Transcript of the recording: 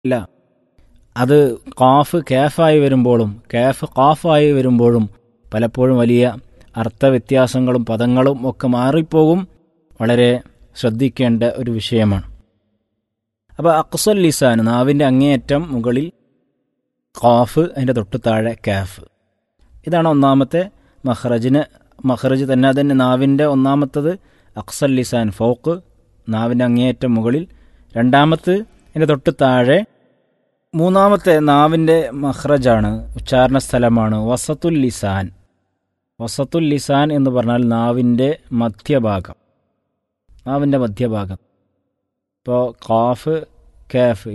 ഇല്ല അത് കാഫ് കാഫായി വരുമ്പോഴും കാഫ് കാഫായി വരുമ്പോഴും പലപ്പോഴും വലിയ അർത്ഥവ്യത്യാസങ്ങളും പദങ്ങളും ഒക്കെ മാറിപ്പോകും വളരെ ശ്രദ്ധിക്കേണ്ട ഒരു വിഷയമാണ് അപ്പോൾ അക്സൽ ലിസാൻ നാവിൻ്റെ അങ്ങേയറ്റം മുകളിൽ ഖാഫ് അതിൻ്റെ തൊട്ട് താഴെ കാഫ് ഇതാണ് ഒന്നാമത്തെ മഹ്റജിന് മഹ്റജ് തന്നെ അതിൻ്റെ നാവിൻ്റെ ഒന്നാമത്തത് അക്സൽ ലിസാൻ ഫോക്ക് നാവിൻ്റെ അങ്ങേയറ്റം മുകളിൽ രണ്ടാമത്ത് അതിൻ്റെ തൊട്ട് താഴെ മൂന്നാമത്തെ നാവിൻ്റെ മഹ്റജാണ് ഉച്ചാരണ സ്ഥലമാണ് വസത്തുൽ ലിസാൻ വസത്തുൽ ലിസാൻ എന്ന് പറഞ്ഞാൽ നാവിൻ്റെ മധ്യഭാഗം നാവിൻ്റെ മധ്യഭാഗം ഇപ്പോൾ ഖാഫ് കാഫ്